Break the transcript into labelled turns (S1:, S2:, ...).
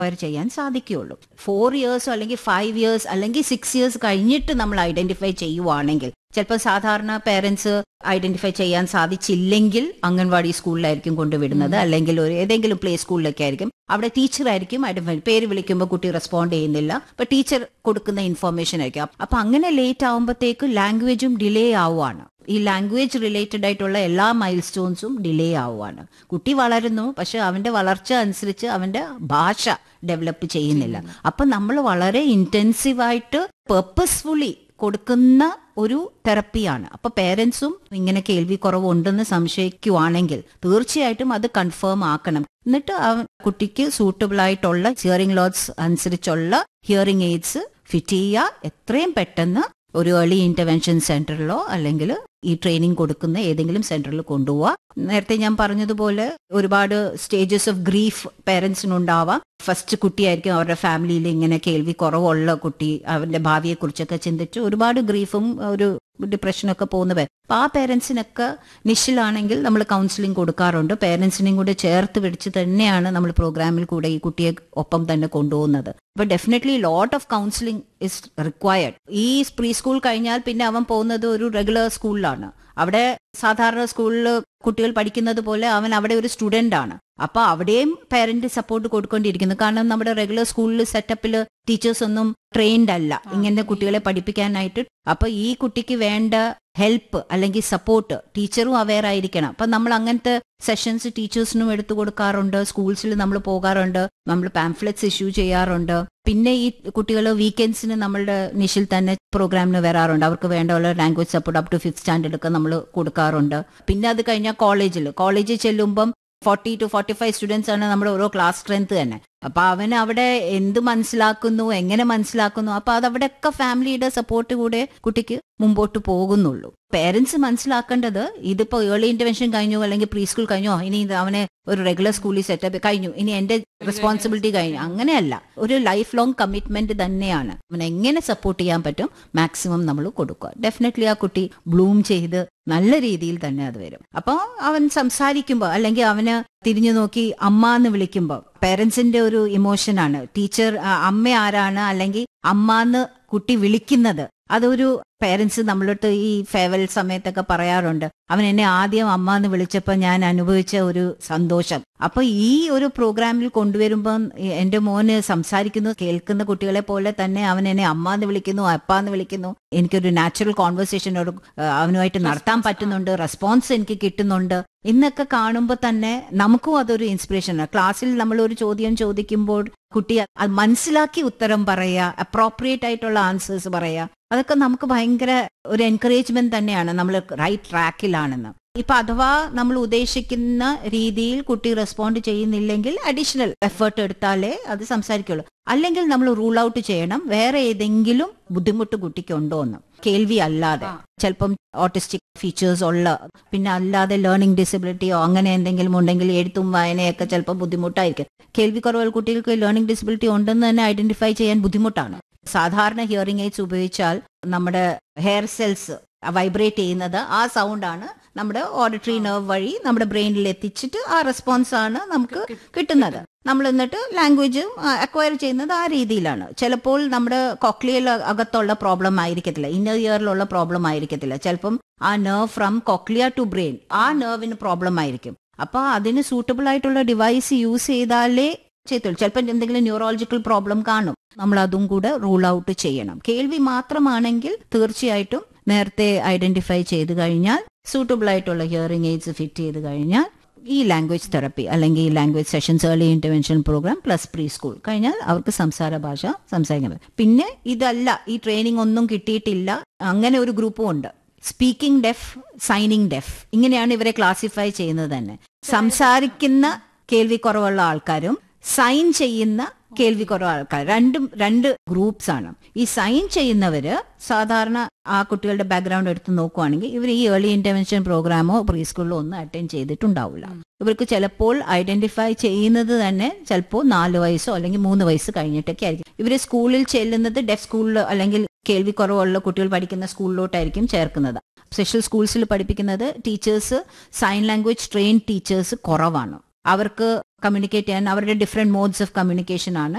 S1: acquire ചെയ്യാൻ സാധിക്കുകയുള്ളൂ four ഇയേഴ്സോ അല്ലെങ്കിൽ ഫൈവ് ഇയേഴ്സ് അല്ലെങ്കിൽ സിക്സ് ഇയേഴ്സ് കഴിഞ്ഞിട്ട് നമ്മൾ ഐഡന്റിഫൈ ചെയ്യുവാണെങ്കിൽ ചിലപ്പോൾ സാധാരണ പേരൻസ് ഐഡന്റിഫൈ ചെയ്യാൻ സാധിച്ചില്ലെങ്കിൽ അംഗൻവാടി സ്കൂളിലായിരിക്കും കൊണ്ടുവിടുന്നത് അല്ലെങ്കിൽ ഒരു ഏതെങ്കിലും പ്ലേ സ്കൂളിലൊക്കെ ആയിരിക്കും അവിടെ ടീച്ചറായിരിക്കും ഐഡന്റിഫൈ പേര് വിളിക്കുമ്പോൾ കുട്ടി റെസ്പോണ്ട് ചെയ്യുന്നില്ല അപ്പൊ ടീച്ചർ കൊടുക്കുന്ന ഇൻഫർമേഷൻ ആയിരിക്കും അപ്പൊ അങ്ങനെ ലേറ്റ് ആവുമ്പോഴത്തേക്ക് ലാംഗ്വേജും ഡിലേ ആവുകയാണ് ഈ ലാംഗ്വേജ് റിലേറ്റഡ് ആയിട്ടുള്ള എല്ലാ മൈൽ സ്റ്റോൺസും ഡിലേ ആവുകയാണ് കുട്ടി വളരുന്നു പക്ഷെ അവന്റെ വളർച്ച അനുസരിച്ച് അവന്റെ ഭാഷ ഡെവലപ്പ് ചെയ്യുന്നില്ല അപ്പൊ നമ്മൾ വളരെ ഇന്റൻസീവായിട്ട് പെർപ്പസ്ഫുള്ളി കൊടുക്കുന്ന ഒരു തെറപ്പിയാണ് അപ്പൊ പേരൻസും ഇങ്ങനെ കേൾവി കുറവുണ്ടെന്ന് സംശയിക്കുവാണെങ്കിൽ തീർച്ചയായിട്ടും അത് കൺഫേം ആക്കണം എന്നിട്ട് ആ കുട്ടിക്ക് സൂട്ടബിൾ ആയിട്ടുള്ള ഹിയറിംഗ് ലോസ് അനുസരിച്ചുള്ള ഹിയറിംഗ് എയ്ഡ്സ് ഫിറ്റ് ചെയ്യുക എത്രയും പെട്ടെന്ന് ഒരു ഏർലി ഇന്റർവെൻഷൻ സെന്ററിലോ അല്ലെങ്കിൽ ഈ ട്രെയിനിങ് കൊടുക്കുന്ന ഏതെങ്കിലും സെന്ററിൽ കൊണ്ടുപോവുക നേരത്തെ ഞാൻ പറഞ്ഞതുപോലെ ഒരുപാട് സ്റ്റേജസ് ഓഫ് ഗ്രീഫ് പേരൻസിനുണ്ടാവാം ഫസ്റ്റ് കുട്ടിയായിരിക്കും അവരുടെ ഫാമിലിയിൽ ഇങ്ങനെ കേൾവി കുറവുള്ള കുട്ടി അവന്റെ ഭാവിയെ കുറിച്ചൊക്കെ ചിന്തിച്ച് ഒരുപാട് ഗ്രീഫും ഒരു ഡിപ്രഷനൊക്കെ പോകുന്ന പേര് അപ്പൊ ആ പേരൻസിനൊക്കെ നിഷിലാണെങ്കിൽ നമ്മൾ കൗൺസിലിംഗ് കൊടുക്കാറുണ്ട് പേരൻസിനെയും കൂടെ ചേർത്ത് പിടിച്ച് തന്നെയാണ് നമ്മൾ പ്രോഗ്രാമിൽ കൂടെ ഈ കുട്ടിയെ ഒപ്പം തന്നെ കൊണ്ടുപോകുന്നത് അപ്പൊ definitely lot of counselling is required ഈ പ്രീ സ്കൂൾ കഴിഞ്ഞാൽ പിന്നെ അവൻ പോകുന്നത് ഒരു റെഗുലർ സ്കൂളിലാണ് അവിടെ സാധാരണ സ്കൂളിൽ കുട്ടികൾ പഠിക്കുന്നത് പോലെ അവൻ അവിടെ ഒരു സ്റ്റുഡന്റ് ആണ് അപ്പൊ അവിടെയും പേരന്റ് സപ്പോർട്ട് കൊടുക്കേണ്ടിയിരിക്കുന്നു കാരണം നമ്മുടെ റെഗുലർ സ്കൂളിൽ സെറ്റപ്പിൽ ടീച്ചേഴ്സ് ഒന്നും ട്രെയിൻഡ് അല്ല ഇങ്ങനെ കുട്ടികളെ പഠിപ്പിക്കാനായിട്ട് അപ്പൊ ഈ കുട്ടിക്ക് വേണ്ട ഹെൽപ്പ് അല്ലെങ്കിൽ സപ്പോർട്ട് ടീച്ചറും അവെയർ ആയിരിക്കണം അപ്പൊ നമ്മൾ അങ്ങനത്തെ സെഷൻസ് ടീച്ചേഴ്സിനും എടുത്തു കൊടുക്കാറുണ്ട് സ്കൂൾസിൽ നമ്മൾ പോകാറുണ്ട് നമ്മൾ പാംഫ്ലെറ്റ്സ് ഇഷ്യൂ ചെയ്യാറുണ്ട് പിന്നെ ഈ കുട്ടികൾ വീക്കെൻഡ്സിന് നമ്മളുടെ നിഷിൽ തന്നെ പ്രോഗ്രാമിന് വരാറുണ്ട് അവർക്ക് വേണ്ട language support up to fifth standard ഒക്കെ നമ്മൾ കൊടുക്കാറുണ്ട് പിന്നെ അത് കഴിഞ്ഞാൽ കോളേജിൽ കോളേജിൽ ചെല്ലുമ്പം forty two forty five students ആണ് നമ്മുടെ ഓരോ ക്ലാസ് സ്ട്രെങ്ത് തന്നെ അപ്പൊ അവൻ അവിടെ എന്ത് മനസ്സിലാക്കുന്നു എങ്ങനെ മനസ്സിലാക്കുന്നു അപ്പൊ അത് അവിടെയൊക്കെ ഫാമിലിയുടെ സപ്പോർട്ട് കൂടെ കുട്ടിക്ക് മുമ്പോട്ട് പോകുന്നുള്ളൂ പേരൻസ് മനസ്സിലാക്കേണ്ടത് ഇതിപ്പോ ഏർലി ഇന്റർവെൻഷൻ കഴിഞ്ഞു അല്ലെങ്കിൽ പ്രീ സ്കൂൾ കഴിഞ്ഞോ ഇനി ഇത് അവനെ ഒരു റെഗുലർ സ്കൂളിൽ സെറ്റപ്പ് കഴിഞ്ഞു ഇനി എന്റെ റെസ്പോൺസിബിലിറ്റി കഴിഞ്ഞു അങ്ങനെയല്ല ഒരു ലൈഫ് ലോങ് കമ്മിറ്റ്മെന്റ് തന്നെയാണ് അവനെ എങ്ങനെ സപ്പോർട്ട് ചെയ്യാൻ പറ്റും മാക്സിമം നമ്മൾ കൊടുക്കുക ഡെഫിനറ്റ്ലി ആ കുട്ടി ബ്ലൂം ചെയ്ത് നല്ല രീതിയിൽ തന്നെ അത് വരും അപ്പോൾ അവൻ സംസാരിക്കുമ്പോൾ അല്ലെങ്കിൽ അവന് തിരിഞ്ഞു നോക്കി അമ്മ എന്ന് വിളിക്കുമ്പോൾ പേരൻസിന്റെ ഒരു ഇമോഷനാണ് ടീച്ചർ അമ്മ ആരാണ് അല്ലെങ്കിൽ അമ്മ എന്ന് കുട്ടി വിളിക്കുന്നത് അതൊരു പേരൻസ് നമ്മളടുത്ത് ഈ ഫേവൽ സമയത്തൊക്കെ പറയാറുണ്ട് അവൻ എന്നെ ആദ്യം അമ്മ എന്ന് വിളിച്ചപ്പോൾ ഞാൻ അനുഭവിച്ച ഒരു സന്തോഷം അപ്പൊ ഈ ഒരു പ്രോഗ്രാമിൽ കൊണ്ടുവരുമ്പോൾ എന്റെ മോന് സംസാരിക്കുന്നു കേൾക്കുന്ന കുട്ടികളെ പോലെ തന്നെ അവൻ എന്നെ അമ്മ എന്ന് വിളിക്കുന്നു അപ്പ എന്ന് വിളിക്കുന്നു എനിക്കൊരു നാച്ചുറൽ കോൺവെർസേഷൻ ഒരു അവനുമായിട്ട് നടത്താൻ പറ്റുന്നുണ്ട് റെസ്പോൺസ് എനിക്ക് കിട്ടുന്നുണ്ട് എന്നൊക്കെ കാണുമ്പോൾ തന്നെ നമുക്കും അതൊരു ഇൻസ്പിറേഷനാണ് ക്ലാസ്സിൽ നമ്മൾ ഒരു ചോദ്യം ചോദിക്കുമ്പോൾ കുട്ടി അത് മനസ്സിലാക്കി ഉത്തരം പറയുക അപ്രോപ്രിയേറ്റ് ആയിട്ടുള്ള ആൻസേഴ്സ് പറയുക അതൊക്കെ നമുക്ക് ഭയങ്കര ഒരു എൻകറേജ്മെന്റ് തന്നെയാണ് നമ്മൾ റൈറ്റ് ട്രാക്കിലാണെന്ന് ഇപ്പൊ അഥവാ നമ്മൾ ഉദ്ദേശിക്കുന്ന രീതിയിൽ കുട്ടി റെസ്പോണ്ട് ചെയ്യുന്നില്ലെങ്കിൽ അഡീഷണൽ എഫേർട്ട് എടുത്താലേ അത് സംസാരിക്കുള്ളൂ അല്ലെങ്കിൽ നമ്മൾ റൂൾ ഔട്ട് ചെയ്യണം വേറെ ഏതെങ്കിലും ബുദ്ധിമുട്ട് കുട്ടിക്ക് ഉണ്ടോ എന്ന് കേൾവി അല്ലാതെ ചിലപ്പം ഓട്ടിസ്റ്റിക് ഫീച്ചേഴ്സ് ഉള്ള പിന്നെ അല്ലാതെ ലേണിംഗ് ഡിസബിലിറ്റിയോ അങ്ങനെ എന്തെങ്കിലും ഉണ്ടെങ്കിൽ എഴുത്തും വായനയൊക്കെ ചിലപ്പോൾ ബുദ്ധിമുട്ടായിരിക്കും കേൾവി കുറവുള്ള കുട്ടികൾക്ക് ലേണിംഗ് ഡിസബിലിറ്റി ഉണ്ടെന്ന് തന്നെ ഐഡന്റിഫൈ ചെയ്യാൻ ബുദ്ധിമുട്ടാണ് സാധാരണ ഹിയറിംഗ് എയ്ഡ്സ് ഉപയോഗിച്ചാൽ നമ്മുടെ ഹെയർ സെൽസ് വൈബ്രേറ്റ് ചെയ്യുന്നത് ആ സൗണ്ടാണ് നമ്മുടെ ഓഡിറ്ററി നെർവ് വഴി നമ്മുടെ ബ്രെയിനിൽ എത്തിച്ചിട്ട് ആ റെസ്പോൺസ് ആണ് നമുക്ക് കിട്ടുന്നത് നമ്മൾ എന്നിട്ട് ലാംഗ്വേജ് അക്വയർ ചെയ്യുന്നത് ആ രീതിയിലാണ് ചിലപ്പോൾ നമ്മുടെ കൊക്ലിയൽ അകത്തുള്ള പ്രോബ്ലം ആയിരിക്കത്തില്ല ഇന്നർ ഇയറിലുള്ള പ്രോബ്ലം ആയിരിക്കത്തില്ല ചിലപ്പം ആ nerve from cochlea to brain ആ നെർവിന് പ്രോബ്ലം ആയിരിക്കും അപ്പൊ അതിന് സൂട്ടബിൾ ആയിട്ടുള്ള ഡിവൈസ് യൂസ് ചെയ്താലേ ചെയ്തുള്ളൂ ചിലപ്പോൾ എന്തെങ്കിലും ന്യൂറോളജിക്കൽ പ്രോബ്ലം കാണും നമ്മൾ അതും കൂടെ റൂൾ ഔട്ട് ചെയ്യണം കേൾവി മാത്രമാണെങ്കിൽ തീർച്ചയായിട്ടും നേരത്തെ ഐഡന്റിഫൈ ചെയ്ത് കഴിഞ്ഞാൽ സൂട്ടബിൾ ആയിട്ടുള്ള ഹിയറിംഗ് എയ്ഡ്സ് ഫിറ്റ് ചെയ്ത് കഴിഞ്ഞാൽ ഈ ലാംഗ്വേജ് തെറപ്പി അല്ലെങ്കിൽ ഈ language sessions early intervention programme plus preschool കഴിഞ്ഞാൽ അവർക്ക് സംസാര ഭാഷ സംസാരിക്കാൻ പറ്റും പിന്നെ ഇതല്ല ഈ ട്രെയിനിങ് ഒന്നും കിട്ടിയിട്ടില്ല അങ്ങനെ ഒരു ഗ്രൂപ്പും ഉണ്ട് സ്പീക്കിംഗ് ഡെഫ് സൈനിങ് ഡെഫ് ഇങ്ങനെയാണ് ഇവരെ ക്ലാസിഫൈ ചെയ്യുന്നത് തന്നെ സംസാരിക്കുന്ന കേൾവി കുറവുള്ള ആൾക്കാരും സൈൻ ചെയ്യുന്ന കേൾവി കുറവ് ആൾക്കാർ രണ്ടും രണ്ട് ഗ്രൂപ്പ്സ് ആണ് ഈ സൈൻ ചെയ്യുന്നവര് സാധാരണ ആ കുട്ടികളുടെ ബാക്ക്ഗ്രൗണ്ട് എടുത്ത് നോക്കുവാണെങ്കിൽ ഇവർ ഈ ഏർലി ഇന്റർവെൻഷൻ പ്രോഗ്രാമോ പ്രീ സ്കൂളിലോ ഒന്നും അറ്റൻഡ് ചെയ്തിട്ടുണ്ടാവില്ല ഇവർക്ക് ചിലപ്പോൾ ഐഡന്റിഫൈ ചെയ്യുന്നത് തന്നെ ചിലപ്പോൾ നാല് വയസ്സോ അല്ലെങ്കിൽ മൂന്ന് വയസ്സ് കഴിഞ്ഞിട്ടൊക്കെ ആയിരിക്കും ഇവര് സ്കൂളിൽ ചെല്ലുന്നത് ഡെഫ് സ്കൂളിൽ അല്ലെങ്കിൽ കേൾവി കുറവുള്ള കുട്ടികൾ പഠിക്കുന്ന സ്കൂളിലോട്ടായിരിക്കും ചേർക്കുന്നത് സ്പെഷ്യൽ സ്കൂൾസിൽ പഠിപ്പിക്കുന്നത് teachers sign language train teachers കുറവാണ് അവർക്ക് കമ്മ്യൂണിക്കേറ്റ് ചെയ്യാൻ അവരുടെ ഡിഫറെന്റ് മോഡ്സ് ഓഫ് കമ്മ്യൂണിക്കേഷൻ ആണ്